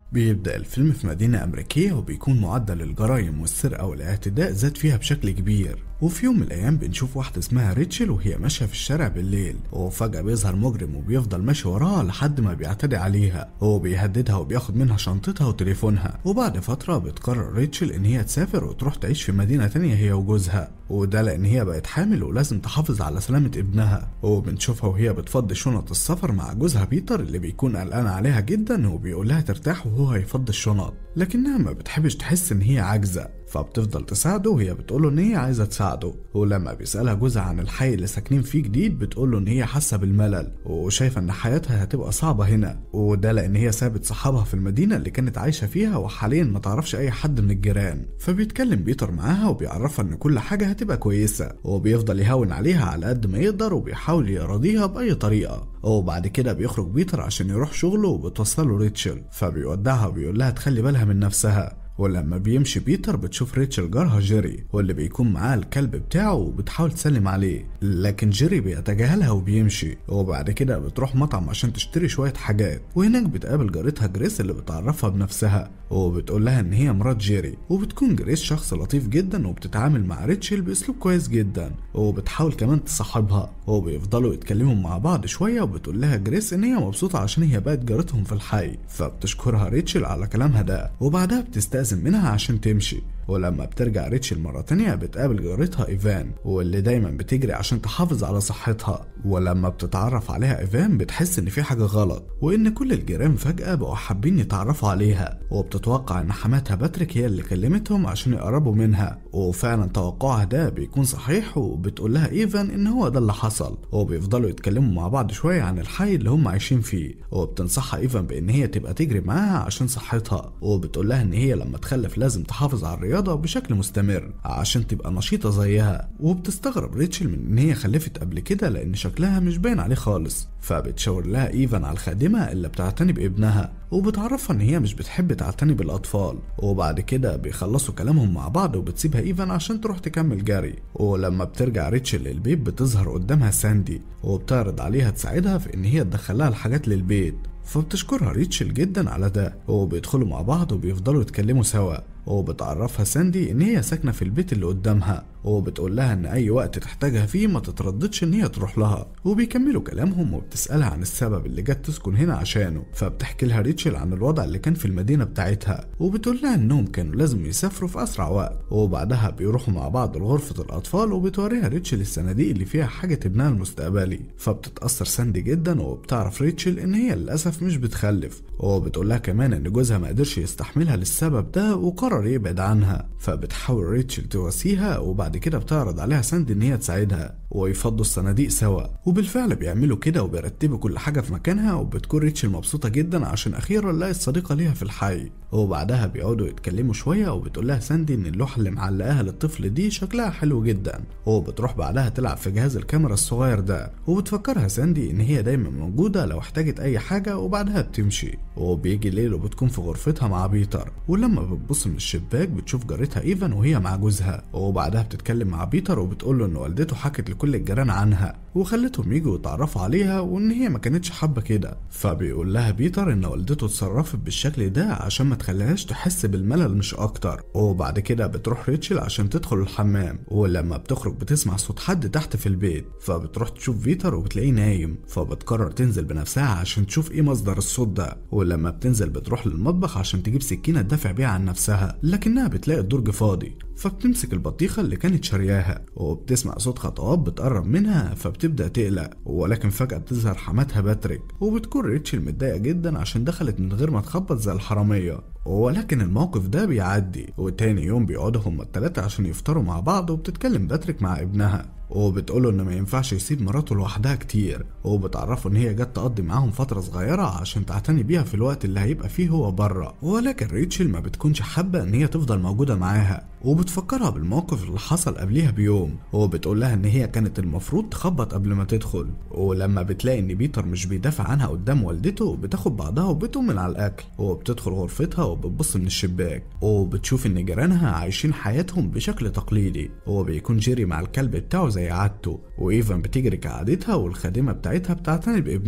بيبدأ الفيلم في مدينة أمريكية وبيكون معدل الجرائم والسرقة والاعتداء زاد فيها بشكل كبير وفي يوم من الأيام بنشوف واحدة اسمها ريتشل وهي ماشية في الشارع بالليل وفجأة بيظهر مجرم وبيفضل ماشي وراها لحد ما بيعتدي عليها هو بيهددها وبياخد منها شنطتها وتليفونها وبعد فترة بتقرر ريتشل إن هي تسافر وتروح تعيش في مدينة تانية هي وجوزها وده لأن هي بقت حامل ولازم تحافظ على سلامة ابنها وبنشوفها وهي بتفضي شنط السفر مع جوزها بيتر اللي بيكون قلقان عليها جدا وبيقول لها ترتاح وهو هيفضي الشنط لكنها ما بتحبش تحس إن هي عاجزة فبتفضل تساعده وهي بتقوله ان هي عايزه تساعده ولما بيسالها جوزها عن الحي اللي ساكنين فيه جديد بتقوله ان هي حاسه بالملل وشايفه ان حياتها هتبقى صعبه هنا وده لان هي سابت صحابها في المدينه اللي كانت عايشه فيها وحاليا ما تعرفش اي حد من الجيران فبيتكلم بيتر معاها وبيعرفها ان كل حاجه هتبقى كويسه وبيفضل يهون عليها على قد ما يقدر وبيحاول يراضيها باي طريقه وبعد كده بيخرج بيتر عشان يروح شغله وبتوصله ريتشل فبيودعها وبيقول لها تخلي بالها من نفسها ولما بيمشي بيتر بتشوف ريتشل جارها جيري واللي بيكون معاه الكلب بتاعه وبتحاول تسلم عليه لكن جيري بيتجاهلها وبيمشي وبعد كده بتروح مطعم عشان تشتري شوية حاجات وهناك بتقابل جارتها جريس اللي بتعرفها بنفسها وبتقول لها ان هي مرات جيري وبتكون جريس شخص لطيف جدا وبتتعامل مع ريتشل باسلوب كويس جدا وبتحاول كمان تصاحبها وبيفضلوا يتكلموا مع بعض شويه وبتقول لها جريس ان هي مبسوطه عشان هي بقت جارتهم في الحي فبتشكرها ريتشل على كلامها ده وبعدها بتستأذن منها عشان تمشي ولما بترجع ريتشل مرة تانية بتقابل جارتها إيفان واللي دايما بتجري عشان تحافظ على صحتها ولما بتتعرف عليها إيفان بتحس إن في حاجة غلط وإن كل الجيران فجأة بقوا حابين يتعرفوا عليها وبتتوقع إن حماتها باتريك هي اللي كلمتهم عشان يقربوا منها وفعلا توقعها ده بيكون صحيح وبتقول لها إيفان إن هو ده اللي حصل وبيفضلوا يتكلموا مع بعض شوية عن الحي اللي هم عايشين فيه وبتنصحها إيفان بإن هي تبقى تجري معاها عشان صحتها وبتقول لها إن هي لما تخلف لازم تحافظ على الرياضة الرياضة بشكل مستمر عشان تبقى نشيطة زيها وبتستغرب ريتشل من ان هي خلفت قبل كده لان شكلها مش باين عليه خالص فبتشاور لها ايفان على الخادمة اللي بتعتني بابنها وبتعرفها ان هي مش بتحب تعتني بالاطفال وبعد كده بيخلصوا كلامهم مع بعض وبتسيبها ايفان عشان تروح تكمل جري ولما بترجع ريتشل للبيت بتظهر قدامها ساندي وبتعرض عليها تساعدها في ان هي تدخلها الحاجات للبيت فبتشكرها ريتشل جدا على ده وبيدخلوا مع بعض وبيفضلوا يتكلموا سوا وبتعرفها ساندي ان هي ساكنه في البيت اللي قدامها وبتقول لها ان اي وقت تحتاجها فيه ما تترددش ان هي تروح لها وبيكملوا كلامهم وبتسالها عن السبب اللي جت تسكن هنا عشانه فبتحكي لها ريتشل عن الوضع اللي كان في المدينه بتاعتها وبتقول لها انهم كانوا لازم يسافروا في اسرع وقت وبعدها بيروحوا مع بعض لغرفه الاطفال وبتوريها ريتشل الصناديق اللي فيها حاجه ابنها المستقبلي فبتتاثر ساندي جدا وبتعرف ريتشل ان هي للاسف مش بتخلف وبتقول لها كمان ان جوزها ما قدرش يستحملها للسبب ده وقرر يبعد عنها فبتحاول ريتشل تواسيها وبعد كده بتعرض عليها ساندي ان هي تساعدها ويفضوا الصناديق سوا وبالفعل بيعملوا كده وبيرتبوا كل حاجه في مكانها وبتكون ريتشل مبسوطه جدا عشان اخيرا لقت صديقه ليها في الحي وبعدها بيقعدوا يتكلموا شويه وبتقول لها ساندي ان اللوحه اللي معلقاها للطفل دي شكلها حلو جدا وبتروح بعدها تلعب في جهاز الكاميرا الصغير ده وبتفكرها ساندي ان هي دايما موجوده لو احتاجت اي حاجه وبعدها بتمشي وبيجي الليل وبتكون في غرفتها مع بيتر ولما بتبص من الشباك بتشوف جارتها ايفان وهي مع جوزها وبعدها بتتكلم مع بيتر وبتقول له ان والدته حكت لكل الجيران عنها وخلتهم يجوا يتعرفوا عليها وان هي ما كانتش حابه كده فبيقول لها بيتر ان والدته اتصرفت بالشكل ده عشان ما تخليهاش تحس بالملل مش اكتر وبعد كده بتروح ريتشل عشان تدخل الحمام ولما بتخرج بتسمع صوت حد تحت في البيت فبتروح تشوف بيتر وبتلاقيه نايم فبتقرر تنزل بنفسها عشان تشوف ايه مصدر الصوت ده ولما بتنزل بتروح للمطبخ عشان تجيب سكينه تدافع بيها عن نفسها لكنها بتلاقي الدرج فاضي فبتمسك البطيخة اللي كانت شارياها وبتسمع صوت خطوات بتقرب منها فبتبدأ تقلق ولكن فجأة بتظهر حماتها باتريك وبتكون ريتشل متضايقة جدا عشان دخلت من غير ما تخبط زي الحرامية ولكن الموقف ده بيعدي وتاني يوم بيقعدوا هما التلاتة عشان يفطروا مع بعض وبتتكلم باتريك مع ابنها وبتقوله انه ما ينفعش يسيب مراته لوحدها كتير وبتعرفه ان هي جت تقضي معاهم فتره صغيره عشان تعتني بيها في الوقت اللي هيبقى فيه هو بره ولكن ريتشل ما بتكونش حابه ان هي تفضل موجوده معاها وبتفكرها بالموقف اللي حصل قبليها بيوم وبتقول لها ان هي كانت المفروض تخبط قبل ما تدخل ولما بتلاقي ان بيتر مش بيدافع عنها قدام والدته بتاخد بعضها وبتقوم من على الاكل وبتدخل غرفتها وبتبص من الشباك وبتشوف ان جيرانها عايشين حياتهم بشكل تقليدي وبيكون جيري مع الكلب بتاعه زي عادته وايفان بتجري كعادتها والخادمه بتاعتها بتعتني بابنها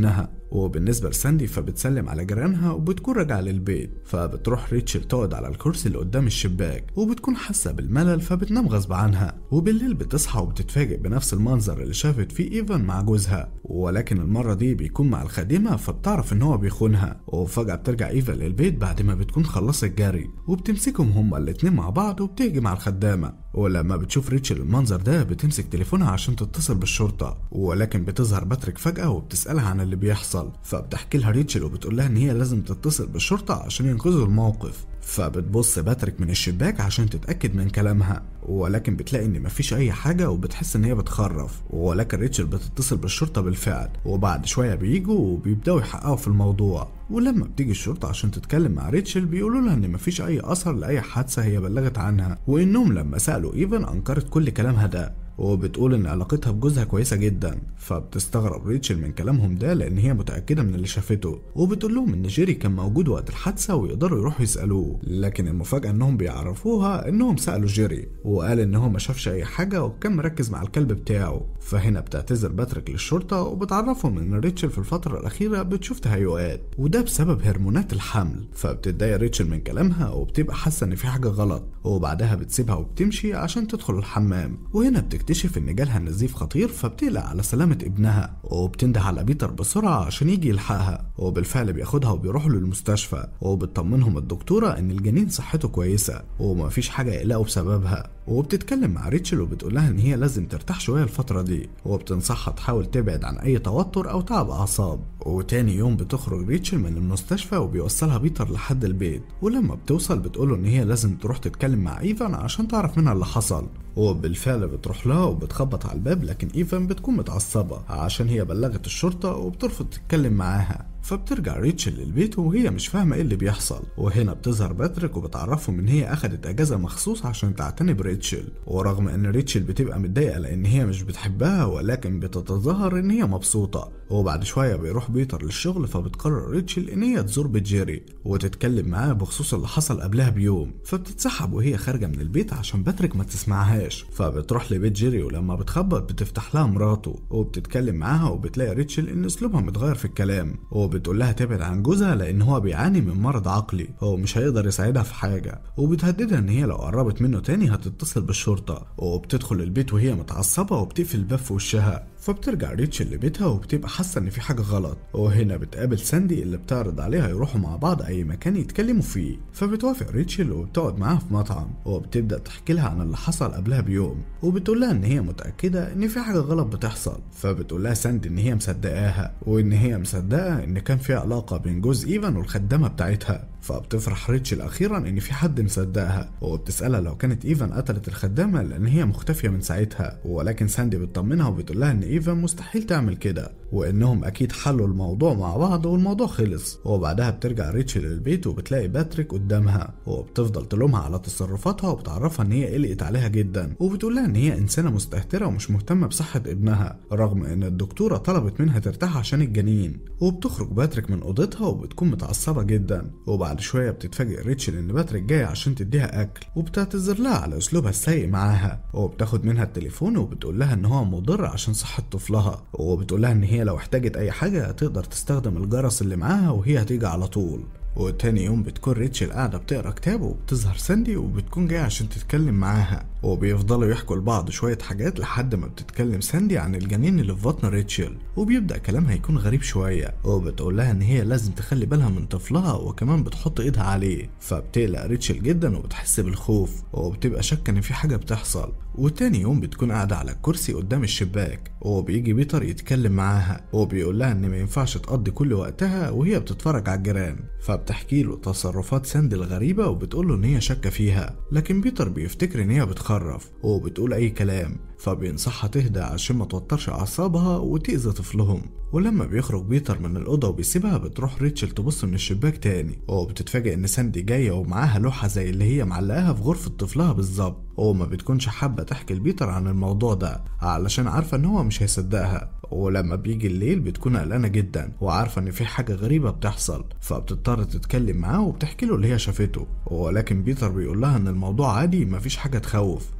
وبالنسبة لساندي فبتسلم على جيرانها وبتكون راجعة للبيت فبتروح ريتشل تقعد على الكرسي اللي قدام الشباك وبتكون حاسة بالملل فبتنام غصب عنها وبالليل بتصحى وبتتفاجئ بنفس المنظر اللي شافت فيه ايفان مع جوزها ولكن المرة دي بيكون مع الخادمة فبتعرف ان هو بيخونها وفجأة بترجع ايفا للبيت بعد ما بتكون خلصت جري وبتمسكهم هما الاتنين مع بعض وبتهجم على الخدامة ولما بتشوف ريتشل المنظر ده بتمسك تليفونها عشان تتصل بالشرطة ولكن بتظهر باتريك فجأة وبتسألها عن اللي بيحصل فبتحكي لها ريتشل وبتقول لها ان هي لازم تتصل بالشرطة عشان ينقذوا الموقف فبتبص باتريك من الشباك عشان تتأكد من كلامها ولكن بتلاقي ان مفيش اي حاجة وبتحس ان هي بتخرف ولكن ريتشل بتتصل بالشرطة بالفعل وبعد شوية بيجوا وبيبدأوا يحققوا في الموضوع ولما بتيجي الشرطة عشان تتكلم مع ريتشل بيقولوا لها ان مفيش اي اثر لاي حادثة هي بلغت عنها وانهم لما سألوا ايفن انكرت كل كلامها ده وبتقول ان علاقتها بجوزها كويسه جدا فبتستغرب ريتشل من كلامهم ده لان هي متاكده من اللي شافته وبتقول لهم ان جيري كان موجود وقت الحادثه ويقدروا يروحوا يسالوه لكن المفاجاه انهم بيعرفوها انهم سالوا جيري وقال ان هو ما شافش اي حاجه وكان مركز مع الكلب بتاعه فهنا بتعتذر باتريك للشرطه وبتعرفهم ان ريتشل في الفتره الاخيره بتشوف تهيؤات وده بسبب هرمونات الحمل فبتتضايق ريتشل من كلامها وبتبقى حاسه ان في حاجه غلط وبعدها بتسيبها وبتمشي عشان تدخل الحمام وهنا بتكتشف ان جالها نزيف خطير فبتقلق على سلامه ابنها وبتنده على بيتر بسرعه عشان يجي يلحقها وبالفعل بياخدها وبيروحوا للمستشفى وبتطمنهم الدكتوره ان الجنين صحته كويسه ومفيش حاجه يقلقوا بسببها وبتتكلم مع ريتشل وبتقول لها ان هي لازم ترتاح شويه الفتره دي وبتنصحها تحاول تبعد عن اي توتر او تعب اعصاب وتاني يوم بتخرج ريتشل من المستشفى وبيوصلها بيتر لحد البيت ولما بتوصل بتقوله ان هي لازم تروح تتكلم مع ايفان عشان تعرف منها اللي حصل وبالفعل بتروح لها وبتخبط على الباب لكن ايفان بتكون متعصبه عشان هي بلغت الشرطه وبترفض تتكلم معاها فبترجع ريتشل للبيت وهي مش فاهمة ايه اللي بيحصل وهنا بتظهر باتريك وبتعرفهم ان هي اخدت اجازة مخصوص عشان تعتني بريتشل ورغم ان ريتشل بتبقى متضايقة لان هي مش بتحبها ولكن بتتظاهر ان هي مبسوطة وبعد شوية بيروح بيتر للشغل فبتقرر ريتشل ان هي تزور بيت جيري وتتكلم معاه بخصوص اللي حصل قبلها بيوم فبتتسحب وهي خارجة من البيت عشان باتريك ما تسمعهاش فبتروح لبيت جيري ولما بتخبط بتفتح لها مراته وبتتكلم معاها وبتلاقي ريتشل ان اسلوبها متغير في الكلام وبتقول لها تبعد عن جوزها لان هو بيعاني من مرض عقلي هو مش هيقدر يساعدها في حاجة وبتهددها ان هي لو قربت منه تاني هتتصل بالشرطة وبتدخل البيت وهي متعصبة وبتقفل الباب في وشها فبترجع ريتشل لبيتها وبتبقى حاسة إن في حاجة غلط وهنا بتقابل ساندي اللي بتعرض عليها يروحوا مع بعض أي مكان يتكلموا فيه فبتوافق ريتشل وبتقعد معاها في مطعم وبتبدأ تحكي لها عن اللي حصل قبلها بيوم وبتقول لها إن هي متأكدة إن في حاجة غلط بتحصل فبتقول لها ساندي إن هي مصدقاها وإن هي مصدقة إن كان في علاقة بين جوز إيفان والخدامة بتاعتها فبتفرح ريتشل أخيرا إن في حد مصدقها وبتسألها لو كانت إيفان قتلت الخدامة لأن هي مختفية من ساعتها ولكن ساندي بتطمنها وبتقول لها إن إيفان مستحيل تعمل كده وإنهم أكيد حلوا الموضوع مع بعض والموضوع خلص وبعدها بترجع ريتشل البيت وبتلاقي باتريك قدامها وبتفضل تلومها على تصرفاتها وبتعرفها إن هي قلقت عليها جدا وبتقول لها إن هي إنسانة مستهترة ومش مهتمة بصحة ابنها رغم إن الدكتورة طلبت منها ترتاح عشان الجنين وبتخرج باتريك من أوضتها وبتكون متعصبة جدا وبعد شوية بتتفاجئ ريتشل إن باتريك جاي عشان تديها أكل وبتعتذر لها على أسلوبها السيء معاها وبتاخد منها التليفون وبتقول لها إن هو مضر عشان صحة طفلها وبتقول لها إن هي لو احتاجت أي حاجة تقدر تستخدم الجرس اللي معاها وهي هتيجي على طول وتاني يوم بتكون ريتشل قاعدة بتقرا كتاب وبتظهر ساندي وبتكون جاية عشان تتكلم معاها وبيفضلوا يحكوا لبعض شوية حاجات لحد ما بتتكلم ساندي عن الجنين اللي في بطن ريتشل وبيبدأ كلامها يكون غريب شوية وبتقول لها إن هي لازم تخلي بالها من طفلها وكمان بتحط إيدها عليه فبتقلق ريتشل جدا وبتحس بالخوف وبتبقى شاكة إن في حاجة بتحصل وتاني يوم بتكون قاعدة على الكرسي قدام الشباك وبيجي بيتر يتكلم معاها وبيقول لها إن ما ينفعش تقضي كل وقتها وهي بتتفرج على الجيران فبتحكي له تصرفات ساندي الغريبة وبتقول له إن هي شاكة فيها لكن بيتر بيفتكر إن هي بتخرف وبتقول أي كلام فبينصحها تهدى عشان ما توترش أعصابها وتأذي طفلهم ولما بيخرج بيتر من الأوضة وبيسيبها بتروح ريتشل تبص من الشباك تاني وبتتفاجئ إن ساندي جاية ومعاها لوحة زي اللي هي معلقاها في غرفة طفلها بالظبط وما بتكونش حابة تحكي لبيتر عن الموضوع ده علشان عارفة إن هو مش هيصدقها ولما بيجي الليل بتكون قلقانة جدا وعارفة إن في حاجة غريبة بتحصل فبتضطر تتكلم معاه وبتحكي له اللي هي شافته ولكن بيتر بيقول لها إن الموضوع عادي مفيش حاجة تخوف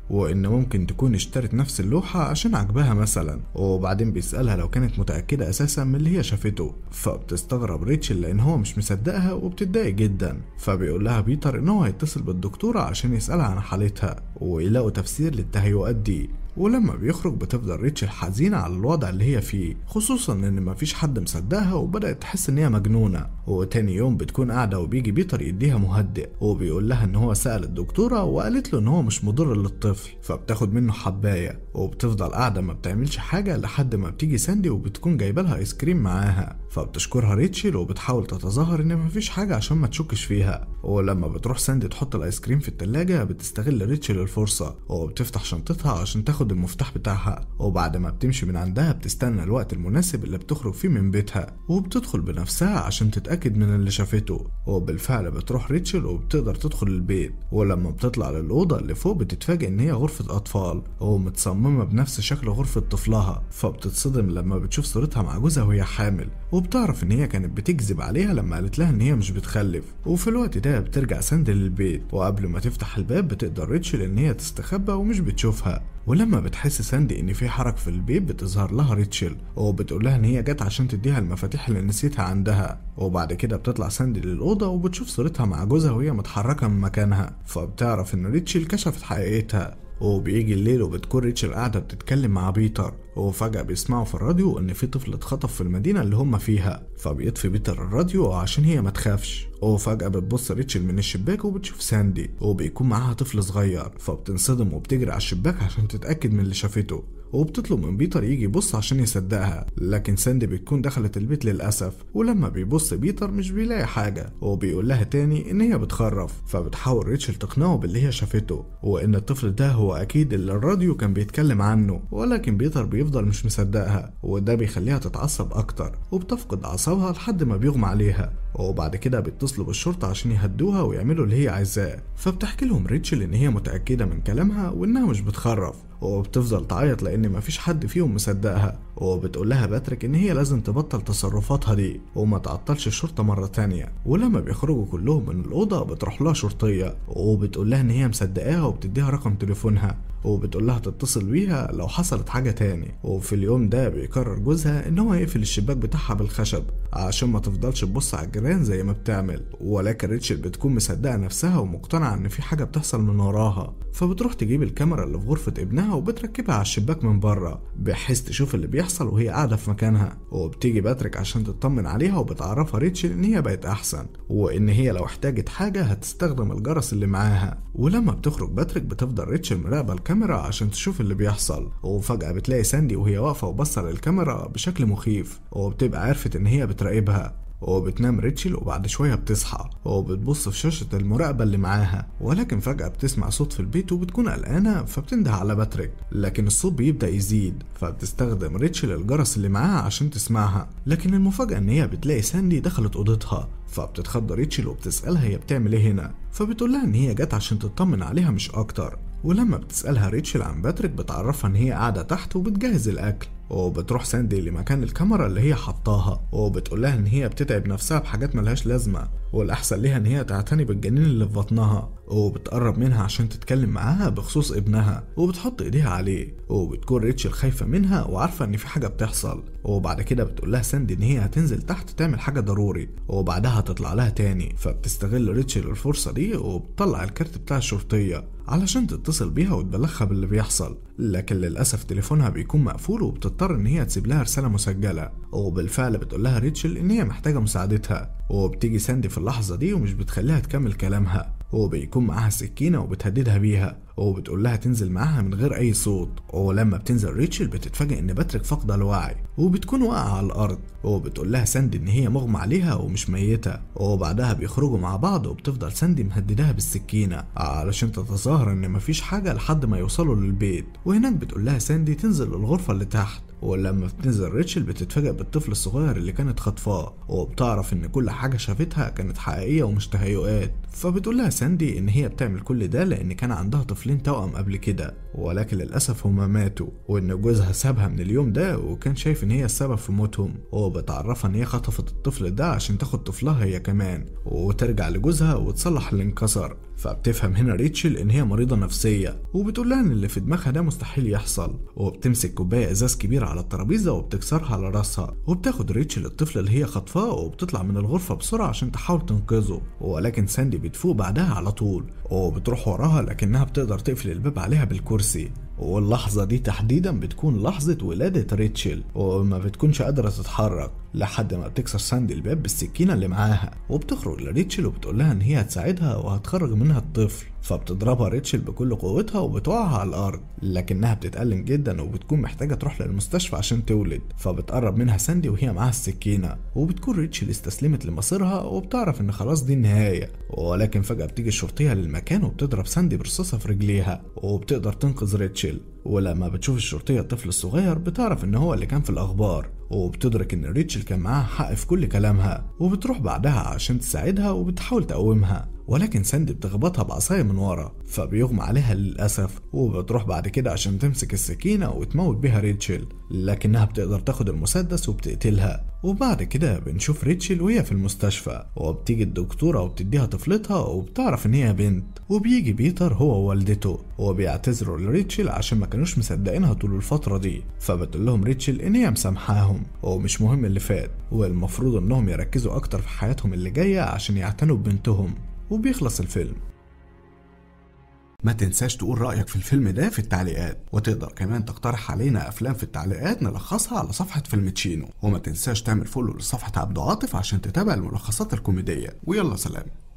وإن ممكن تكون اشترت نفس اللوحة عشان عجبها مثلا وبعدين بيسألها لو كانت متأكدة أساسا من اللي هي شافته فبتستغرب ريتشل لأن هو مش مصدقها وبتتضايق جدا فبيقول لها بيتر إن هو هيتصل بالدكتورة عشان يسألها عن حالتها ويلاقوا تفسير للتهيؤات دي ولما بيخرج بتفضل ريتشل حزينة على الوضع اللي هي فيه خصوصا ان مفيش حد مصدقها وبدأت تحس ان هي مجنونة وتاني يوم بتكون قاعدة وبيجي بيتر يديها مهدئ وبيقول لها ان هو سأل الدكتورة وقالت له ان هو مش مضر للطفل فبتاخد منه حباية وبتفضل قاعدة ما بتعملش حاجة لحد ما بتيجي ساندي وبتكون جايبة لها ايس كريم معاها فبتشكرها ريتشل وبتحاول تتظاهر ان مفيش حاجة عشان ما تشكش فيها ولما بتروح ساندي تحط الايس كريم في التلاجة بتستغل ريتشل الفرصة وبتفتح شنطتها عشان تاخد المفتاح بتاعها وبعد ما بتمشي من عندها بتستنى الوقت المناسب اللي بتخرج فيه من بيتها وبتدخل بنفسها عشان تتأكد من اللي شافته وبالفعل بتروح ريتشل وبتقدر تدخل البيت ولما بتطلع للأوضة اللي فوق بتتفاجئ إن هي غرفة أطفال ومتصممة بنفس شكل غرفة طفلها فبتتصدم لما بتشوف صورتها مع جوزها وهي حامل وبتعرف إن هي كانت بتكذب عليها لما قالت لها إن هي مش بتخلف وفي الوقت ده بترجع ساندي للبيت وقبل ما تفتح الباب بتقدر ريتشل إن هي تستخبى ومش بتشوفها ولما بتحس ساندي ان في حرك في البيت بتظهر لها ريتشل وبتقول لها ان هي جت عشان تديها المفاتيح اللي نسيتها عندها وبعد كده بتطلع ساندي للاوضه وبتشوف صورتها مع جوزها وهي متحركه من مكانها فبتعرف ان ريتشل كشفت حقيقتها وبيجي الليل وبتكون ريتشل قاعدة بتتكلم مع بيتر وفجأة بيسمعوا في الراديو إن في طفل اتخطف في المدينة اللي هم فيها فبيطفي بيتر الراديو عشان هي ما تخافش وفجأة بتبص ريتشل من الشباك وبتشوف ساندي وبيكون معاها طفل صغير فبتنصدم وبتجري على الشباك عشان تتأكد من اللي شافته وبتطلب من بيتر يجي يبص عشان يصدقها لكن ساندي بتكون دخلت البيت للأسف ولما بيبص بيتر مش بيلاقي حاجة وبيقول لها تاني إن هي بتخرف فبتحاول ريتشل تقنعه باللي هي شافته وإن الطفل ده هو أكيد اللي الراديو كان بيتكلم عنه ولكن بيتر بيفضل مش مصدقها وده بيخليها تتعصب أكتر وبتفقد أعصابها لحد ما بيغمى عليها وبعد كده بيتصلوا بالشرطة عشان يهدوها ويعملوا اللي هي عايزاه فبتحكي لهم ريتشل إن هي متأكدة من كلامها وإنها مش بتخرف وبتفضل تعيط لان مفيش حد فيهم مصدقها وبتقول لها باتريك ان هي لازم تبطل تصرفاتها دي وما تعطلش الشرطه مره تانية ولما بيخرجوا كلهم من الاوضه بتروح لها شرطيه وبتقول لها ان هي مصدقاها وبتديها رقم تليفونها وبتقول لها تتصل بيها لو حصلت حاجة تاني وفي اليوم ده بيقرر جوزها ان هو يقفل الشباك بتاعها بالخشب عشان ما تفضلش تبص على الجيران زي ما بتعمل ولكن ريتشل بتكون مصدقة نفسها ومقتنعة ان في حاجة بتحصل من وراها فبتروح تجيب الكاميرا اللي في غرفة ابنها وبتركبها على الشباك من بره بحيث تشوف اللي بيحصل وهي قاعدة في مكانها وبتيجي باتريك عشان تطمن عليها وبتعرفها ريتشل ان هي بقت احسن وان هي لو احتاجت حاجة هتستخدم الجرس اللي معاها ولما بتخرج باتريك بتفضل ريتشل مراقبة الكاميرا عشان تشوف اللي بيحصل وفجأة بتلاقي ساندي وهي واقفة وبصة للكاميرا بشكل مخيف وبتبقى عرفت ان هي بتراقبها وبتنام ريتشل وبعد شوية بتصحى وبتبص في شاشة المراقبة اللي معاها ولكن فجأة بتسمع صوت في البيت وبتكون قلقانة فبتنده على باتريك لكن الصوت بيبدأ يزيد فبتستخدم ريتشل الجرس اللي معاها عشان تسمعها لكن المفاجأة ان هي بتلاقي ساندي دخلت اوضتها فبتتخض ريتشل وبتسألها هي بتعمل ايه هنا فبتقول لها ان هي جت عشان تطمن عليها مش اكتر ولما بتسألها ريتشل عن باتريك بتعرفها ان هي قاعدة تحت وبتجهز الاكل وبتروح ساندي لمكان الكاميرا اللي هي حطاها وبتقول لها ان هي بتتعب نفسها بحاجات ملهاش لازمه والاحسن ليها ان هي تعتني بالجنين اللي في بطنها وبتقرب منها عشان تتكلم معاها بخصوص ابنها وبتحط ايديها عليه وبتكون ريتشل خايفه منها وعارفه ان في حاجه بتحصل وبعد كده بتقول لها ساندي ان هي هتنزل تحت تعمل حاجه ضروري وبعدها هتطلع لها تاني فبتستغل ريتشل الفرصه دي وبتطلع الكارت بتاع الشرطيه علشان تتصل بيها وتبلغها باللي بيحصل لكن للأسف تليفونها بيكون مقفول وبتضطر إن هي تسيب لها رسالة مسجلة وبالفعل بتقول لها ريتشل إن هي محتاجة مساعدتها وبتيجي ساندي في اللحظة دي ومش بتخليها تكمل كلامها وبيكون معاها سكينة وبتهددها بيها وبتقول لها تنزل معاها من غير أي صوت ولما بتنزل ريتشل بتتفاجئ إن باتريك فاقدة الوعي وبتكون واقعة على الأرض وبتقول لها ساندي إن هي مغمى عليها ومش ميتة وبعدها بيخرجوا مع بعض وبتفضل ساندي مهدداها بالسكينة علشان تتظاهر إن مفيش حاجة لحد ما يوصلوا للبيت وهناك بتقول لها ساندي تنزل الغرفة اللي تحت ولما بتنزل ريتشل بتتفاجئ بالطفل الصغير اللي كانت خاطفاه وبتعرف ان كل حاجة شافتها كانت حقيقية ومش تهيؤات فبتقول لها ساندي ان هي بتعمل كل ده لان كان عندها طفلين توأم قبل كده ولكن للاسف هما ماتوا وان جوزها سابها من اليوم ده وكان شايف ان هي السبب في موتهم وبتعرفها ان هي خطفت الطفل ده عشان تاخد طفلها هي كمان وترجع لجوزها وتصلح اللي انكسر فبتفهم هنا ريتشل ان هي مريضه نفسيه وبتقول لها ان اللي في دماغها ده مستحيل يحصل وبتمسك كوبايه ازاز كبيره على الترابيزه وبتكسرها على راسها وبتاخد ريتشل الطفل اللي هي خطفاه وبتطلع من الغرفه بسرعه عشان تحاول تنقذه ولكن ساندي بتفوق بعدها على طول وبتروح وراها لكنها بتقدر تقفل الباب عليها بالكرسي واللحظة دي تحديدا بتكون لحظة ولادة ريتشل وما بتكونش قادرة تتحرك لحد ما بتكسر ساندي الباب بالسكينة اللي معاها وبتخرج لريتشل وبتقول لها ان هي هتساعدها وهتخرج منها الطفل فبتضربها ريتشل بكل قوتها وبتوقعها على الارض لكنها بتتألم جدا وبتكون محتاجة تروح للمستشفى عشان تولد فبتقرب منها ساندي وهي معاها السكينة وبتكون ريتشل استسلمت لمصيرها وبتعرف ان خلاص دي النهاية ولكن فجأة بتيجي الشرطية للمكان وبتضرب ساندي برصاصة في رجليها وبتقدر تنقذ ريتشل ولما بتشوف الشرطية الطفل الصغير بتعرف ان هو اللي كان في الاخبار وبتدرك ان ريتشل كان معاها حق في كل كلامها وبتروح بعدها عشان تساعدها وبتحاول تقومها ولكن ساندي بتخبطها بعصاية من ورا فبيغمى عليها للأسف وبتروح بعد كده عشان تمسك السكينة وتموت بيها ريتشل لكنها بتقدر تاخد المسدس وبتقتلها وبعد كده بنشوف ريتشل وهي في المستشفى وبتيجي الدكتورة وبتديها طفلتها وبتعرف ان هي بنت وبيجي بيتر هو ووالدته وبيعتذروا لريتشل عشان ما كانوش مصدقينها طول الفترة دي فبتقول لهم ريتشل ان هي مسامحاهم ومش مهم اللي فات والمفروض انهم يركزوا اكتر في حياتهم اللي جاية عشان يعتنوا ببنتهم وبيخلص الفيلم ما تنساش تقول رأيك في الفيلم ده في التعليقات وتقدر كمان تقترح علينا أفلام في التعليقات نلخصها على صفحة فيلم تشينو وما تنساش تعمل فولو لصفحة عبد عاطف عشان تتابع الملخصات الكوميدية ويلا سلام